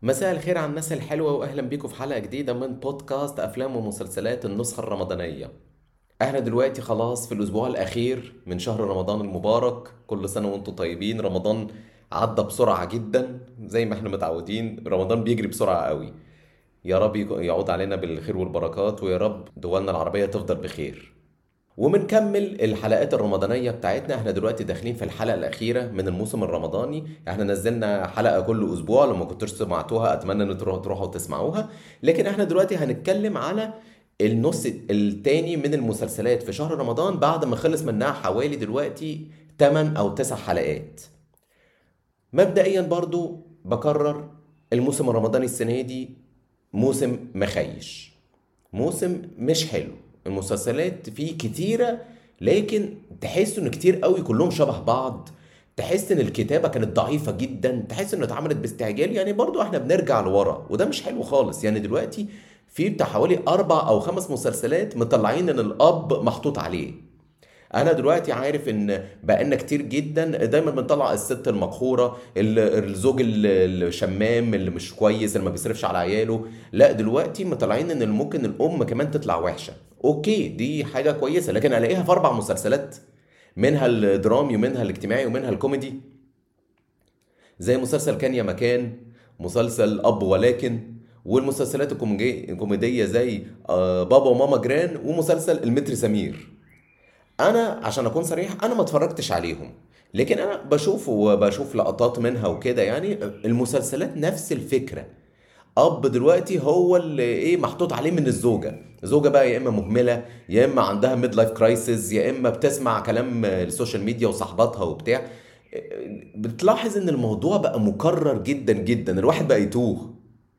مساء الخير على الناس الحلوة وأهلا بيكم في حلقة جديدة من بودكاست أفلام ومسلسلات النسخة الرمضانية احنا دلوقتي خلاص في الأسبوع الأخير من شهر رمضان المبارك كل سنة وانتم طيبين رمضان عدى بسرعة جدا زي ما احنا متعودين رمضان بيجري بسرعة قوي يا رب يعود علينا بالخير والبركات ويا رب دولنا العربية تفضل بخير وبنكمل الحلقات الرمضانية بتاعتنا احنا دلوقتي داخلين في الحلقة الأخيرة من الموسم الرمضاني احنا نزلنا حلقة كل أسبوع لو ما كنتوش سمعتوها أتمنى إن تروحوا تروحوا تسمعوها لكن احنا دلوقتي هنتكلم على النص التاني من المسلسلات في شهر رمضان بعد ما خلص منها حوالي دلوقتي 8 أو 9 حلقات مبدئيا برضو بكرر الموسم الرمضاني السنة دي موسم مخيش موسم مش حلو المسلسلات فيه كتيرة لكن تحس ان كتير قوي كلهم شبه بعض تحس ان الكتابة كانت ضعيفة جدا تحس انها اتعملت باستعجال يعني برضو احنا بنرجع لورا وده مش حلو خالص يعني دلوقتي في بتاع حوالي اربع او خمس مسلسلات مطلعين ان الاب محطوط عليه انا دلوقتي عارف ان بقالنا كتير جدا دايما بنطلع الست المقهوره الزوج الشمام اللي مش كويس اللي ما بيصرفش على عياله لا دلوقتي مطلعين ان ممكن الام كمان تطلع وحشه اوكي دي حاجه كويسه لكن الاقيها في اربع مسلسلات منها الدرامي ومنها الاجتماعي ومنها الكوميدي زي مسلسل كان يا مكان مسلسل اب ولكن والمسلسلات الكوميديه زي آه، بابا وماما جران ومسلسل المتر سمير انا عشان اكون صريح انا ما اتفرجتش عليهم لكن انا بشوف وبشوف لقطات منها وكده يعني المسلسلات نفس الفكره اب دلوقتي هو اللي ايه محطوط عليه من الزوجه زوجه بقى يا اما مهمله يا اما عندها ميد لايف كرايسيس يا اما بتسمع كلام السوشيال ميديا وصاحباتها وبتاع بتلاحظ ان الموضوع بقى مكرر جدا جدا الواحد بقى يتوه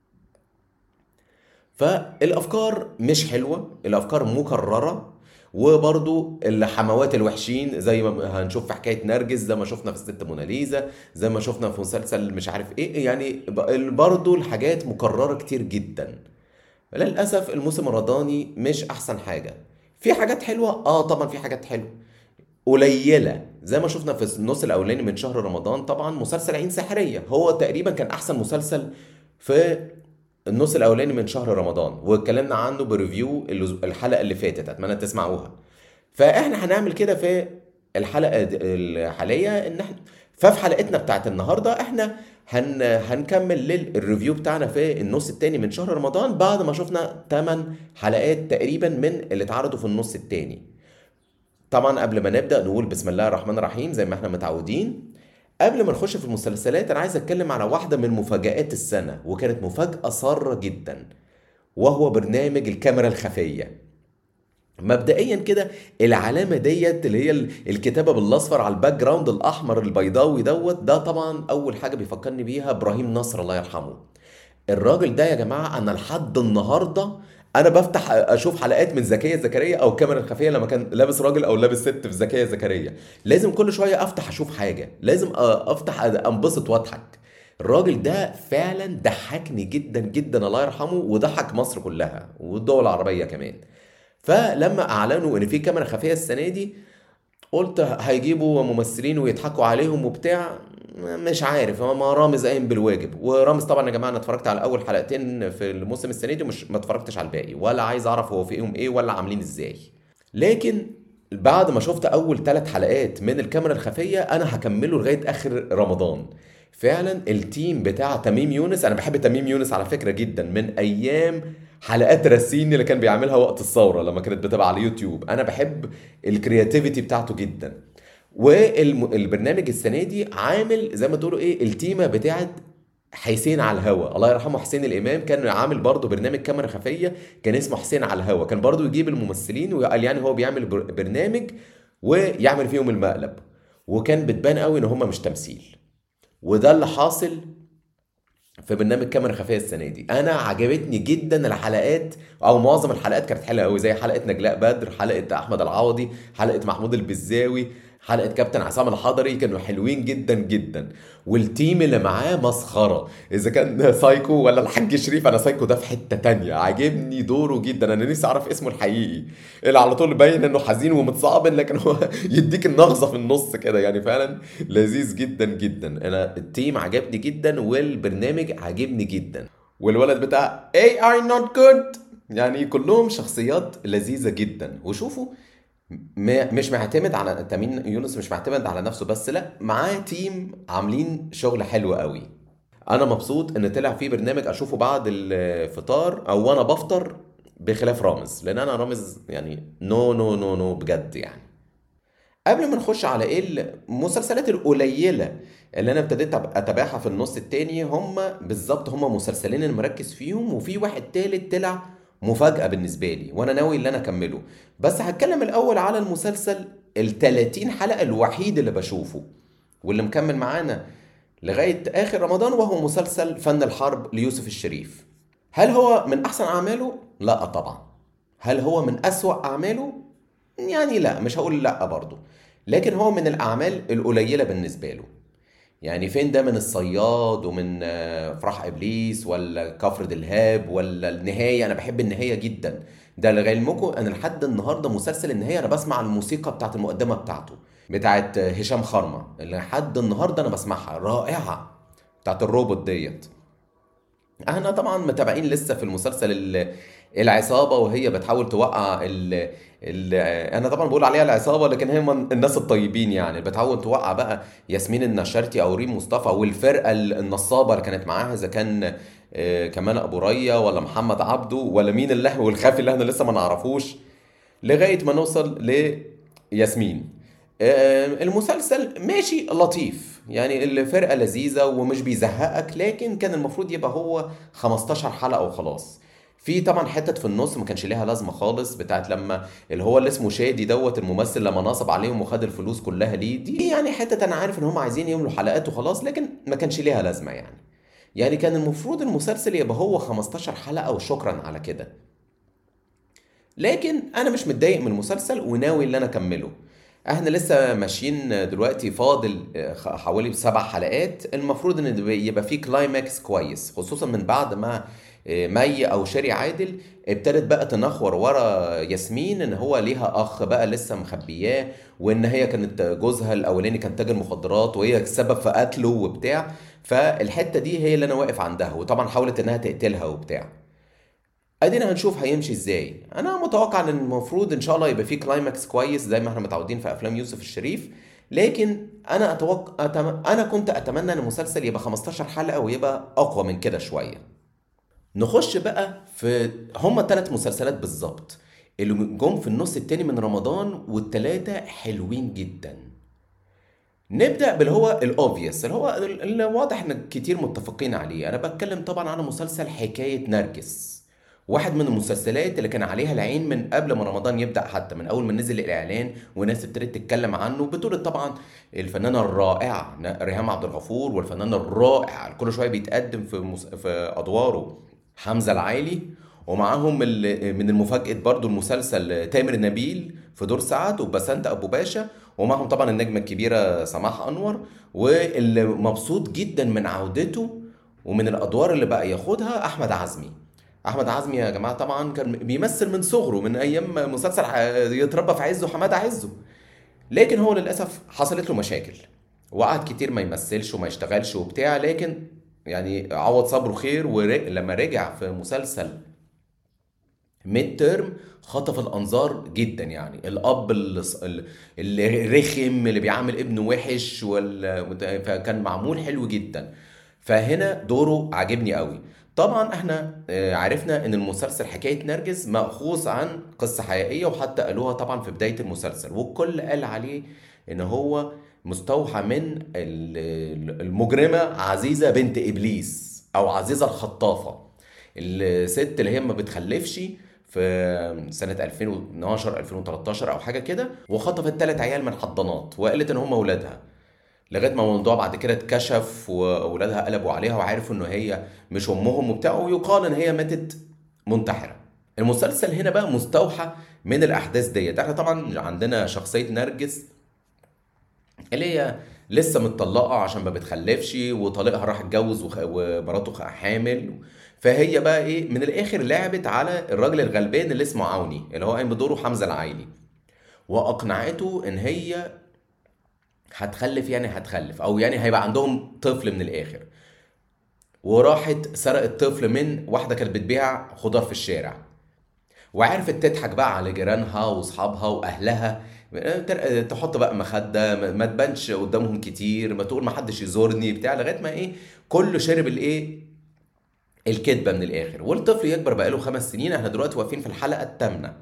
فالافكار مش حلوه الافكار مكرره وبرضو الحموات الوحشين زي ما هنشوف في حكايه نرجس زي ما شفنا في الست موناليزا زي ما شفنا في مسلسل مش عارف ايه يعني برضو الحاجات مكرره كتير جدا للاسف الموسم الرمضاني مش احسن حاجه في حاجات حلوه اه طبعا في حاجات حلوه قليله زي ما شفنا في النص الاولاني من شهر رمضان طبعا مسلسل عين سحريه هو تقريبا كان احسن مسلسل في النص الاولاني من شهر رمضان واتكلمنا عنه بريفيو الحلقه اللي فاتت اتمنى تسمعوها فاحنا هنعمل كده في الحلقه الحاليه ان احنا ففي حلقتنا بتاعت النهارده احنا هن هنكمل للريفيو بتاعنا في النص التاني من شهر رمضان بعد ما شفنا 8 حلقات تقريبا من اللي اتعرضوا في النص التاني طبعا قبل ما نبدا نقول بسم الله الرحمن الرحيم زي ما احنا متعودين قبل ما نخش في المسلسلات انا عايز اتكلم على واحده من مفاجآت السنه وكانت مفاجاه ساره جدا وهو برنامج الكاميرا الخفيه مبدئيا كده العلامه ديت اللي هي الكتابه بالاصفر على الباك جراوند الاحمر البيضاوي دوت ده طبعا اول حاجه بيفكرني بيها ابراهيم نصر الله يرحمه الراجل ده يا جماعه انا لحد النهارده انا بفتح اشوف حلقات من زكيه زكريا او الكاميرا الخفيه لما كان لابس راجل او لابس ست في زكيه زكريا لازم كل شويه افتح اشوف حاجه لازم افتح انبسط واضحك الراجل ده فعلا ضحكني جدا جدا الله يرحمه وضحك مصر كلها والدول العربيه كمان فلما اعلنوا ان في كاميرا خفيه السنه دي قلت هيجيبوا ممثلين ويضحكوا عليهم وبتاع مش عارف ما رامز قايم بالواجب ورامز طبعا يا جماعه انا اتفرجت على اول حلقتين في الموسم السنه دي ومش ما اتفرجتش على الباقي ولا عايز اعرف هو فيهم ايه ولا عاملين ازاي لكن بعد ما شفت اول ثلاث حلقات من الكاميرا الخفيه انا هكمله لغايه اخر رمضان فعلا التيم بتاع تميم يونس انا بحب تميم يونس على فكره جدا من ايام حلقات راسين اللي كان بيعملها وقت الثوره لما كانت بتبقى على اليوتيوب انا بحب الكرياتيفيتي بتاعته جدا والبرنامج السنه دي عامل زي ما تقولوا ايه التيمه بتاعت حسين على الهوا الله يرحمه حسين الامام كان عامل برضه برنامج كاميرا خفيه كان اسمه حسين على الهوا كان برضه يجيب الممثلين وقال يعني هو بيعمل برنامج ويعمل فيهم المقلب وكان بتبان قوي ان هم مش تمثيل وده اللي حاصل في برنامج كاميرا خفيه السنه دي انا عجبتني جدا الحلقات او معظم الحلقات كانت حلوه قوي زي حلقه نجلاء بدر حلقه احمد العوضي حلقه محمود البزاوي حلقة كابتن عصام الحضري كانوا حلوين جدا جدا والتيم اللي معاه مسخرة إذا كان سايكو ولا الحاج شريف أنا سايكو ده في حتة تانية عاجبني دوره جدا أنا نفسي أعرف اسمه الحقيقي اللي على طول باين إنه حزين ومتصاب لكن هو يديك النغزة في النص كده يعني فعلا لذيذ جدا جدا أنا التيم عجبني جدا والبرنامج عجبني جدا والولد بتاع اي are not good يعني كلهم شخصيات لذيذة جدا وشوفوا م- مش معتمد على تامين يونس مش معتمد على نفسه بس لا معاه تيم عاملين شغل حلو قوي انا مبسوط ان طلع في برنامج اشوفه بعد الفطار او وانا بفطر بخلاف رامز لان انا رامز يعني نو نو نو نو بجد يعني قبل ما نخش على ايه المسلسلات القليله اللي انا ابتديت أب- اتابعها في النص التاني هم بالظبط هم مسلسلين اللي مركز فيهم وفي واحد تالت طلع مفاجأة بالنسبة لي وانا ناوي ان انا اكمله بس هتكلم الاول على المسلسل ال 30 حلقة الوحيد اللي بشوفه واللي مكمل معانا لغاية اخر رمضان وهو مسلسل فن الحرب ليوسف الشريف هل هو من احسن اعماله؟ لا طبعا هل هو من اسوأ اعماله؟ يعني لا مش هقول لا برضه لكن هو من الاعمال القليلة بالنسبة له يعني فين ده من الصياد ومن آه، فرح ابليس ولا كفر دلهاب ولا النهايه انا بحب النهايه جدا ده لعلمكم انا لحد النهارده مسلسل النهايه انا بسمع الموسيقى بتاعت المقدمه بتاعته بتاعت آه، هشام خرمه اللي لحد النهارده انا بسمعها رائعه بتاعت الروبوت ديت احنا طبعا متابعين لسه في المسلسل ال- العصابه وهي بتحاول توقع ال ال انا طبعا بقول عليها العصابه لكن هم الناس الطيبين يعني بتحاول توقع بقى ياسمين النشارتي او ريم مصطفى والفرقه ال- النصابه اللي كانت معاها اذا كان آه، كمال ابو ريا ولا محمد عبده ولا مين اللهو والخافي اللي احنا لسه ما نعرفوش لغايه ما نوصل لياسمين آه، المسلسل ماشي لطيف يعني الفرقة لذيذة ومش بيزهقك لكن كان المفروض يبقى هو 15 حلقة وخلاص في طبعا حتت في النص ما كانش ليها لازمة خالص بتاعت لما اللي هو اللي اسمه شادي دوت الممثل لما نصب عليهم وخد الفلوس كلها ليه دي يعني حتة انا عارف ان هم عايزين يملوا حلقات وخلاص لكن ما كانش ليها لازمة يعني يعني كان المفروض المسلسل يبقى هو 15 حلقة وشكرا على كده لكن انا مش متضايق من المسلسل وناوي ان انا اكمله احنا لسه ماشيين دلوقتي فاضل آه، حوالي سبع حلقات المفروض ان يبقى فيه كلايماكس كويس خصوصا من بعد ما آه، مي او شيري عادل ابتدت بقى تنخور ورا ياسمين ان هو ليها اخ بقى لسه مخبياه وان هي كانت جوزها الاولاني كان تاجر مخدرات وهي السبب في قتله وبتاع فالحته دي هي اللي انا واقف عندها وطبعا حاولت انها تقتلها وبتاع ادينا هنشوف هيمشي ازاي انا متوقع ان المفروض ان شاء الله يبقى فيه كلايماكس كويس زي ما احنا متعودين في افلام يوسف الشريف لكن انا اتوقع أتم... انا كنت اتمنى ان المسلسل يبقى 15 حلقه ويبقى اقوى من كده شويه نخش بقى في هما ثلاث مسلسلات بالظبط اللي جم في النص التاني من رمضان والتلاتة حلوين جدا نبدأ باللي هو الأوبفيوس اللي هو اللي واضح إن كتير متفقين عليه أنا بتكلم طبعا عن مسلسل حكاية نرجس واحد من المسلسلات اللي كان عليها العين من قبل ما رمضان يبدأ حتى من أول ما نزل الإعلان وناس ابتدت تتكلم عنه بطولة طبعا الفنانة الرائعة ريهام عبد الغفور والفنان الرائع كل شوية بيتقدم في مس... في أدواره حمزة العايلي ومعاهم ال- من المفاجأة برضو المسلسل تامر نبيل في دور سعد وبسنت أبو باشا ومعهم طبعا النجمة الكبيرة سماح أنور واللي مبسوط جدا من عودته ومن الأدوار اللي بقى ياخدها أحمد عزمي أحمد عزمي يا جماعة طبعا كان بيمثل من صغره من أيام مسلسل ح- يتربى في عزه حمادة عزه لكن هو للأسف حصلت له مشاكل وقعد كتير ما يمثلش وما يشتغلش وبتاع لكن يعني عوض صبره خير ولما رجع في مسلسل ميد ترم خطف الانظار جدا يعني الاب الص- ال- الرخم اللي بيعامل ابنه وحش وال... فكان معمول حلو جدا فهنا دوره عاجبني قوي طبعا احنا آه، عرفنا ان المسلسل حكاية نرجس مأخوذ عن قصة حقيقية وحتى قالوها طبعا في بداية المسلسل والكل قال عليه ان هو مستوحى من ال- المجرمة عزيزة بنت ابليس او عزيزة الخطافة الست اللي هي ما بتخلفش في سنة 2012 2013 او حاجة كده وخطفت ثلاث عيال من حضانات وقالت ان هم ولادها لغايه ما الموضوع بعد كده اتكشف واولادها قلبوا عليها وعرفوا ان هي مش امهم وبتاع ويقال ان هي ماتت منتحره المسلسل هنا بقى مستوحى من الاحداث ديت احنا طبعا عندنا شخصيه نرجس اللي هي لسه متطلقه عشان ما بتخلفش وطليقها راح اتجوز وخ- ومراته خ- حامل فهي بقى ايه من الاخر لعبت على الراجل الغلبان اللي اسمه عوني اللي هو قايم بدوره حمزه العايلي واقنعته ان هي هتخلف يعني هتخلف او يعني هيبقى عندهم طفل من الاخر وراحت سرقت طفل من واحده كانت بتبيع خضار في الشارع وعرفت تضحك بقى على جيرانها واصحابها واهلها تر- تحط بقى مخده ما ما تبانش قدامهم كتير ما تقول ما حدش يزورني بتاع لغايه ما ايه كله شرب الايه الكدبه من الاخر والطفل يكبر بقى له خمس سنين احنا دلوقتي واقفين في الحلقه الثامنه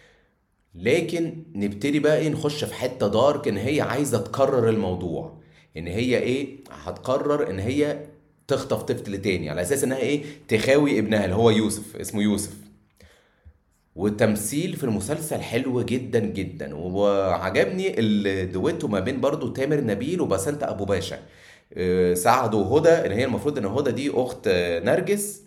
لكن نبتدي بقى ايه نخش في حته دارك ان هي عايزه تكرر الموضوع ان هي ايه هتقرر ان هي تخطف طفل تاني على اساس انها ايه تخاوي ابنها اللي هو يوسف اسمه يوسف والتمثيل في المسلسل حلو جدا جدا وعجبني الدويتو ما بين برضو تامر نبيل وبسنت ابو باشا آه، سعد وهدى ان هي المفروض ان هدى دي اخت آه، نرجس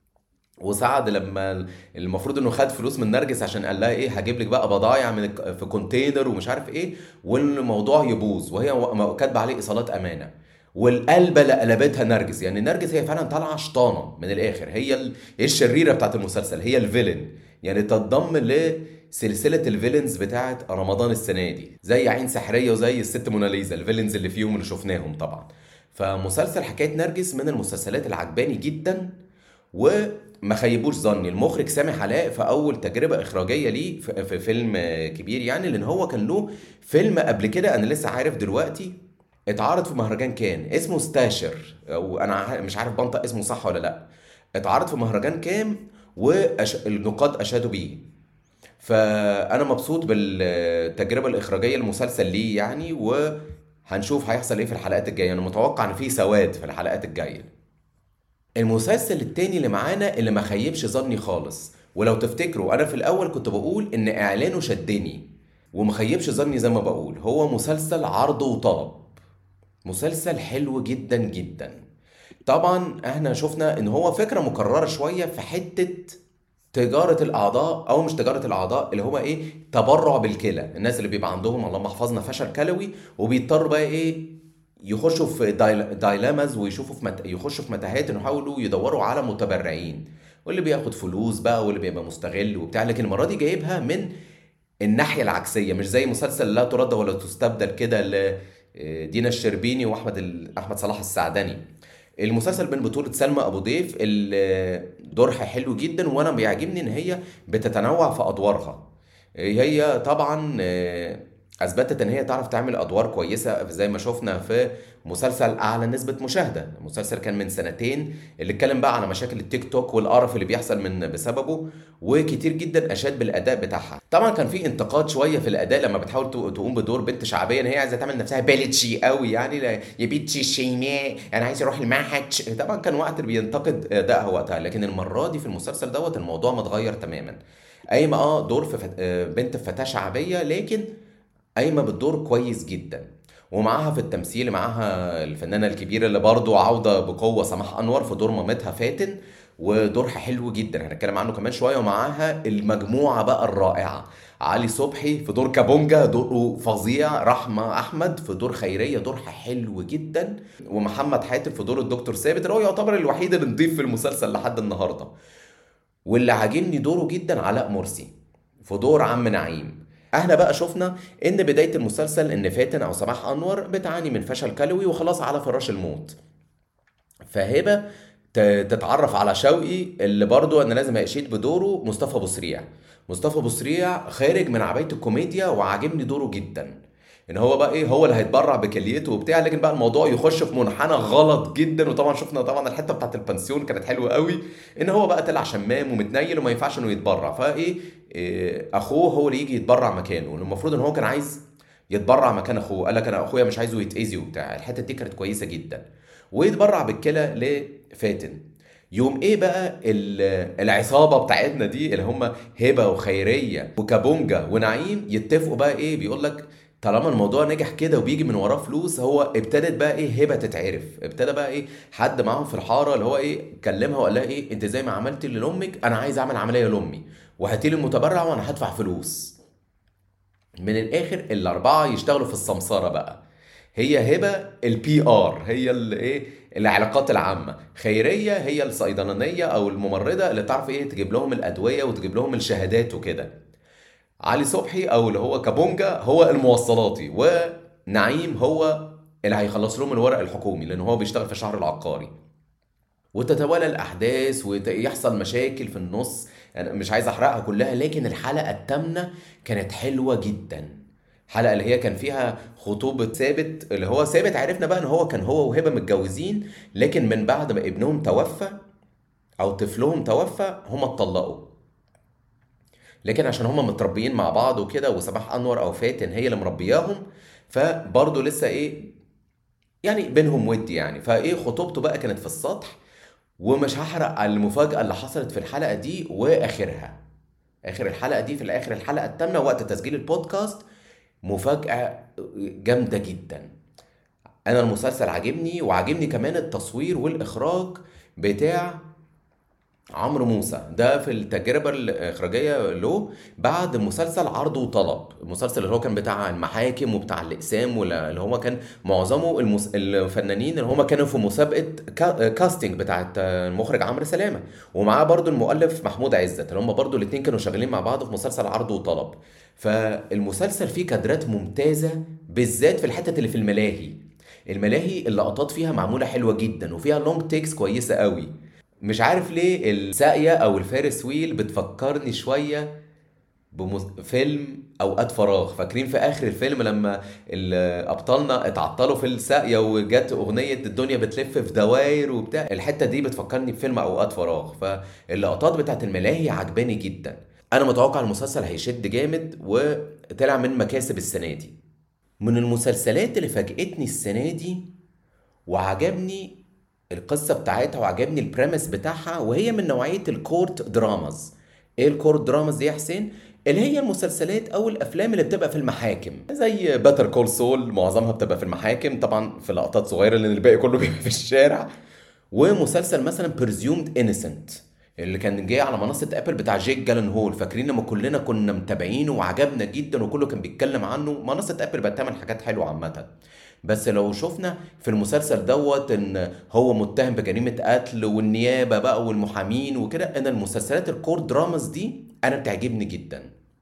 وسعد لما المفروض انه خد فلوس من نرجس عشان قال لها ايه هجيب لك بقى بضايع من الك- في كونتينر ومش عارف ايه والموضوع يبوظ وهي و- كاتبه عليه ايصالات امانه والقلبه اللي قلبتها نرجس يعني نرجس هي فعلا طالعه شطانه من الاخر هي ال- هي الشريره بتاعت المسلسل هي الفيلن يعني تنضم لسلسله الفيلنز بتاعت رمضان السنه دي زي عين سحريه وزي الست موناليزا الفيلنز اللي فيهم اللي شفناهم طبعا فمسلسل حكايه نرجس من المسلسلات اللي عجباني جدا وما خيبوش ظني المخرج سامي علاء في اول تجربه اخراجيه ليه في في فيلم كبير يعني لان هو كان له فيلم قبل كده انا لسه عارف دلوقتي اتعرض في مهرجان كان اسمه ستاشر او انا ع- مش عارف بنطق اسمه صح ولا لا اتعرض في مهرجان كام والنقاد اشادوا بيه فانا مبسوط بالتجربه الاخراجيه المسلسل ليه يعني وهنشوف هيحصل ايه في الحلقات الجايه انا متوقع ان في سواد في الحلقات الجايه المسلسل التاني اللي معانا اللي ما خيبش ظني خالص ولو تفتكروا انا في الاول كنت بقول ان اعلانه شدني وما خيبش ظني زي ما بقول هو مسلسل عرض وطلب مسلسل حلو جدا جدا طبعا احنا شفنا ان هو فكرة مكررة شوية في حتة تجارة الأعضاء أو مش تجارة الأعضاء اللي هو إيه تبرع بالكلى الناس اللي بيبقى عندهم اللهم احفظنا فشل كلوي وبيضطروا بقى إيه يخشوا في دايل- دايلاماز ويشوفوا في مت... يخشوا في متاهات إن يحاولوا يدوروا على متبرعين واللي بياخد فلوس بقى واللي بيبقى مستغل وبتاع لكن المرة دي جايبها من الناحية العكسية مش زي مسلسل لا ترد ولا تستبدل كده لدينا الشربيني واحمد ال... احمد صلاح السعدني المسلسل من بطولة سلمى ابو ضيف ال- دورها حلو جدا وانا بيعجبني ان هي بتتنوع في ادوارها هي طبعا آه، اثبتت ان هي تعرف تعمل ادوار كويسه زي ما شفنا في مسلسل اعلى نسبه مشاهده المسلسل كان من سنتين اللي اتكلم بقى على مشاكل التيك توك والقرف اللي بيحصل من بسببه وكتير جدا اشاد بالاداء بتاعها طبعا كان في انتقاد شويه في الاداء لما بتحاول تق- تقوم بدور بنت شعبيه ان هي عايزه تعمل نفسها بلتشي قوي يعني لا- يا بنتي شيماء انا عايز اروح المعهد ش- طبعا كان وقت اللي بينتقد ادائها وقتها لكن المره دي في المسلسل دوت الموضوع متغير تماما قايمه اه دور في فت... آه، بنت في فتاه شعبيه لكن قايمه بالدور كويس جدا ومعاها في التمثيل معاها الفنانه الكبيره اللي برضو عوده بقوه سماح انور في دور مامتها فاتن ودورها حلو جدا هنتكلم عنه كمان شويه ومعاها المجموعه بقى الرائعه علي صبحي في دور كابونجا دوره فظيع رحمه احمد في دور خيريه دورها حلو جدا ومحمد حاتم في دور الدكتور ثابت اللي هو يعتبر الوحيد اللي نضيف في المسلسل لحد النهارده واللي عاجبني دوره جدا علاء مرسي في دور عم نعيم احنا بقى شفنا ان بداية المسلسل ان فاتن او سماح انور بتعاني من فشل كلوي وخلاص على فراش الموت فهبة ت- تتعرف على شوقي اللي برضو انا لازم اشيد بدوره مصطفى ابو سريع مصطفى ابو سريع خارج من عباية الكوميديا وعاجبني دوره جدا ان هو بقى ايه هو اللي هيتبرع بكليته وبتاع لكن بقى الموضوع يخش في منحنى غلط جدا وطبعا شفنا طبعا الحته بتاعت البنسيون كانت حلوه قوي ان هو بقى طلع شمام ومتنيل وما ينفعش انه يتبرع فايه إيه، اخوه هو اللي يجي يتبرع مكانه المفروض ان هو كان عايز يتبرع مكان اخوه قال لك انا اخويا مش عايزه يتاذي وبتاع الحته دي كانت كويسه جدا ويتبرع بالكلى لفاتن يوم ايه بقى ال- العصابه بتاعتنا دي اللي هم هبه وخيريه وكابونجا ونعيم يتفقوا بقى ايه بيقول لك طالما الموضوع نجح كده وبيجي من وراه فلوس هو ابتدت بقى ايه هبه تتعرف ابتدى بقى ايه حد معاهم في الحاره اللي هو ايه كلمها وقال لها ايه انت زي ما عملتي لامك انا عايز اعمل عمليه لامي وهاتي لي المتبرع وانا هدفع فلوس من الاخر الاربعه يشتغلوا في السمساره بقى هي هبه البي ار هي الايه العلاقات العامه خيريه هي الصيدلانيه او الممرضه اللي تعرف ايه تجيب لهم الادويه وتجيب لهم الشهادات وكده علي صبحي او اللي هو كابونجا هو الموصلاتي ونعيم هو اللي هيخلص لهم الورق الحكومي لان هو بيشتغل في الشهر العقاري وتتوالى الاحداث ويحصل مشاكل في النص انا مش عايز احرقها كلها لكن الحلقه الثامنه كانت حلوه جدا الحلقه اللي هي كان فيها خطوبه ثابت اللي هو ثابت عرفنا بقى ان هو كان هو وهبه متجوزين لكن من بعد ما ابنهم توفى او طفلهم توفى هم اتطلقوا لكن عشان هم متربيين مع بعض وكده وصباح انور او فاتن هي اللي مربياهم فبرضه لسه ايه يعني بينهم ود يعني فايه خطوبته بقى كانت في السطح ومش هحرق على المفاجأة اللي حصلت في الحلقة دي وآخرها آخر الحلقة دي في الآخر الحلقة الثامنة وقت تسجيل البودكاست مفاجأة جامدة جدا أنا المسلسل عاجبني وعاجبني كمان التصوير والإخراج بتاع عمرو موسى ده في التجربة الإخراجية له بعد مسلسل عرض وطلب المسلسل اللي هو كان بتاع المحاكم وبتاع الإقسام اللي هو كان معظمه المس... الفنانين اللي هم كانوا في مسابقة كا... كاستنج بتاعت المخرج عمرو سلامة ومعاه برضو المؤلف محمود عزت اللي هم برضو الاتنين كانوا شغالين مع بعض في مسلسل عرض وطلب فالمسلسل فيه كادرات ممتازة بالذات في الحتة اللي في الملاهي الملاهي اللقطات فيها معمولة حلوة جدا وفيها لونج تيكس كويسة قوي مش عارف ليه الساقية أو الفارس ويل بتفكرني شوية بفيلم أوقات فراغ فاكرين في آخر الفيلم لما أبطالنا اتعطلوا في الساقية وجت أغنية الدنيا بتلف في دواير وبتاع الحتة دي بتفكرني بفيلم أوقات فراغ فاللقطات بتاعت الملاهي عجباني جدا أنا متوقع المسلسل هيشد جامد وطلع من مكاسب السنة دي من المسلسلات اللي فاجئتني السنة دي وعجبني القصه بتاعتها وعجبني البريمس بتاعها وهي من نوعيه الكورت دراماز ايه الكورت دراماز دي يا حسين اللي هي المسلسلات او الافلام اللي بتبقى في المحاكم زي باتر كول سول معظمها بتبقى في المحاكم طبعا في لقطات صغيره لان الباقي كله بيبقى في الشارع ومسلسل مثلا بريزيومد انسنت اللي كان جاي على منصه ابل بتاع جيك جالن هول فاكرين لما كلنا كنا متابعينه وعجبنا جدا وكله كان بيتكلم عنه منصه ابل بقت تعمل حاجات حلوه عامه بس لو شفنا في المسلسل دوت ان هو متهم بجريمه قتل والنيابه بقى والمحامين وكده انا المسلسلات الكور دراماز دي انا بتعجبني جدا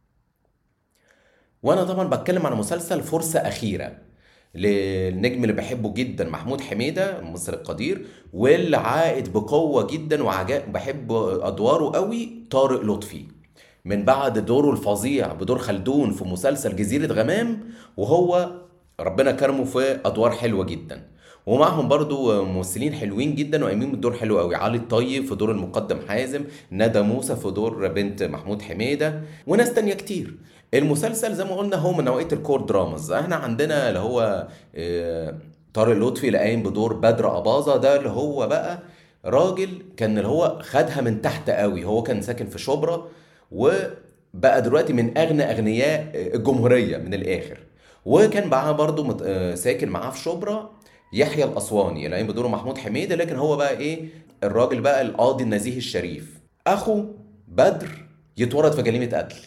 وانا طبعا بتكلم على مسلسل فرصه اخيره للنجم اللي بحبه جدا محمود حميده الممثل القدير واللي عائد بقوه جدا وعجب بحب ادواره قوي طارق لطفي من بعد دوره الفظيع بدور خلدون في مسلسل جزيره غمام وهو ربنا كرمه في ادوار حلوه جدا ومعهم برضو ممثلين حلوين جدا وقايمين بالدور حلو قوي علي الطيب في دور المقدم حازم ندى موسى في دور بنت محمود حميده وناس تانية كتير المسلسل زي ما قلنا هو من نوعيه الكور دراماز احنا عندنا اللي هو طارق لطفي اللي قايم بدور بدر اباظه ده اللي هو بقى راجل كان اللي هو خدها من تحت قوي هو كان ساكن في شبرا وبقى دلوقتي من اغنى اغنياء الجمهوريه من الاخر وكان معاه برضه مت... ساكن معاه في شبرا يحيى الاسواني اللي قايم بدوره محمود حميده لكن هو بقى ايه الراجل بقى القاضي النزيه الشريف اخو بدر يتورط في جريمه قتل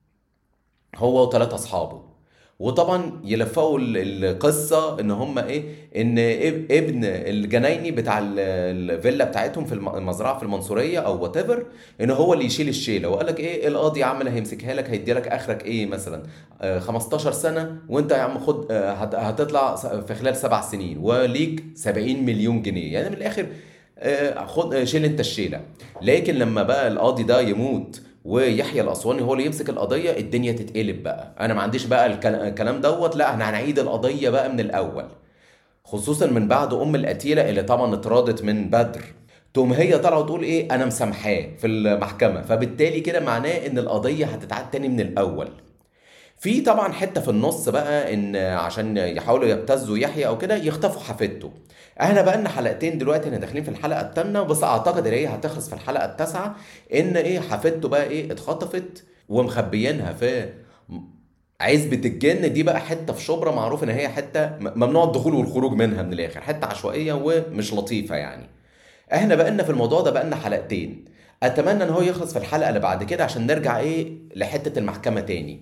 هو وثلاثة اصحابه وطبعا يلفقوا القصه ان هم ايه ان ابن الجنايني بتاع الفيلا بتاعتهم في المزرعه في المنصوريه او وات ايفر ان هو اللي يشيل الشيله وقال لك ايه القاضي يا عم اللي هيمسكها لك هيدي لك اخرك ايه مثلا 15 سنه وانت يا عم خد هتطلع في خلال سبع سنين وليك 70 مليون جنيه يعني من الاخر خد شيل انت الشيله لكن لما بقى القاضي ده يموت ويحيى الاسواني هو اللي يمسك القضيه الدنيا تتقلب بقى انا ما عنديش بقى الكلام دوت لا احنا هنعيد القضيه بقى من الاول خصوصا من بعد ام القتيله اللي طبعا اترادت من بدر تقوم هي طالعه وتقول ايه انا مسامحاه في المحكمه فبالتالي كده معناه ان القضيه هتتعاد تاني من الاول في طبعا حته في النص بقى ان عشان يحاولوا يبتزوا يحيى او كده يخطفوا حفيدته احنا بقى لنا حلقتين دلوقتي احنا داخلين في الحلقه الثامنه بس اعتقد ان هي هتخلص في الحلقه التاسعه ان ايه حفيدته بقى ايه اتخطفت ومخبيينها في عزبة الجن دي بقى حتة في شبرا معروف ان هي حتة ممنوع الدخول والخروج منها من الاخر حتة عشوائية ومش لطيفة يعني احنا بقالنا في الموضوع ده بقالنا حلقتين اتمنى ان هو يخلص في الحلقة اللي بعد كده عشان نرجع ايه لحتة المحكمة تاني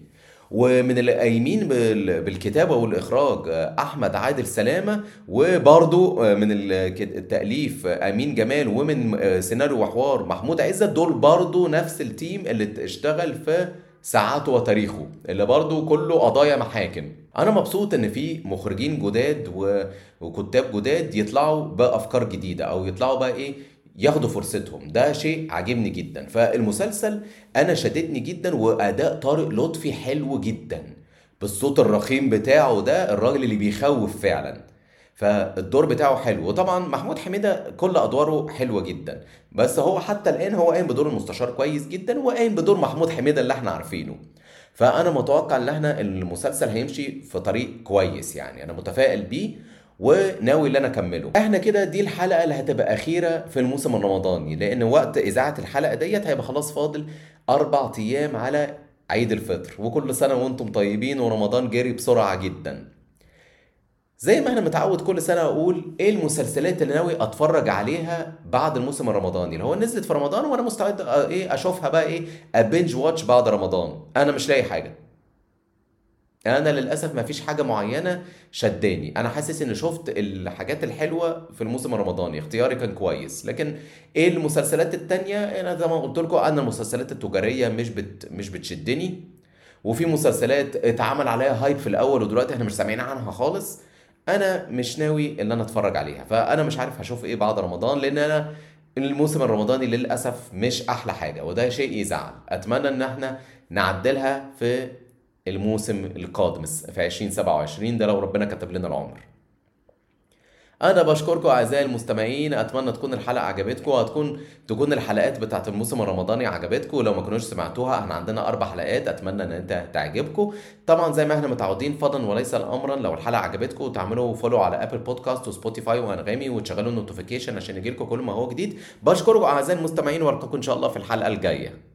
ومن اللي قايمين بال- بالكتابة والإخراج آه، أحمد عادل سلامة وبرضو آه، من الك- التأليف آه، أمين جمال ومن آه، سيناريو وحوار محمود عزت دول برضو نفس التيم اللي اشتغل في ساعاته وتاريخه اللي برضو كله قضايا محاكم انا مبسوط ان في مخرجين جداد و... وكتاب جداد يطلعوا بافكار جديده او يطلعوا بقى ايه ياخدوا فرصتهم ده شيء عاجبني جدا فالمسلسل انا شددني جدا واداء طارق لطفي حلو جدا بالصوت الرخيم بتاعه ده الراجل اللي بيخوف فعلا فالدور بتاعه حلو وطبعا محمود حميدة كل ادواره حلوه جدا بس هو حتى الان هو قايم بدور المستشار كويس جدا وقايم بدور محمود حميدة اللي احنا عارفينه فانا متوقع ان احنا المسلسل هيمشي في طريق كويس يعني انا متفائل بيه وناوي ان انا اكمله احنا كده دي الحلقه اللي هتبقى اخيره في الموسم الرمضاني لان وقت اذاعه الحلقه ديت هيبقى خلاص فاضل اربع ايام على عيد الفطر وكل سنه وانتم طيبين ورمضان جري بسرعه جدا زي ما احنا متعود كل سنه اقول ايه المسلسلات اللي ناوي اتفرج عليها بعد الموسم الرمضاني اللي هو نزلت في رمضان وانا مستعد آه، ايه اشوفها بقى ايه ابنج واتش بعد رمضان انا مش لاقي حاجه انا للاسف ما فيش حاجه معينه شداني انا حاسس ان شفت الحاجات الحلوه في الموسم الرمضاني اختياري كان كويس لكن ايه المسلسلات التانية انا زي ما قلت لكم انا المسلسلات التجاريه مش بت مش بتشدني وفي مسلسلات اتعمل عليها هايب في الاول ودلوقتي احنا مش سامعين عنها خالص انا مش ناوي ان انا اتفرج عليها فانا مش عارف هشوف ايه بعد رمضان لان انا الموسم الرمضاني للاسف مش احلى حاجه وده شيء يزعل اتمنى ان احنا نعدلها في الموسم القادم في 2027 ده لو ربنا كتب لنا العمر انا بشكركم اعزائي المستمعين اتمنى تكون الحلقه عجبتكم وهتكون تكون الحلقات بتاعت الموسم الرمضاني عجبتكم ولو ما كنتوش سمعتوها احنا عندنا اربع حلقات اتمنى ان انت تعجبكم طبعا زي ما احنا متعودين فضلا وليس امرا لو الحلقه عجبتكم تعملوا فولو على ابل بودكاست وسبوتيفاي وانغامي وتشغلوا النوتيفيكيشن عشان يجيلكم كل ما هو جديد بشكركم اعزائي المستمعين والقاكم ان شاء الله في الحلقه الجايه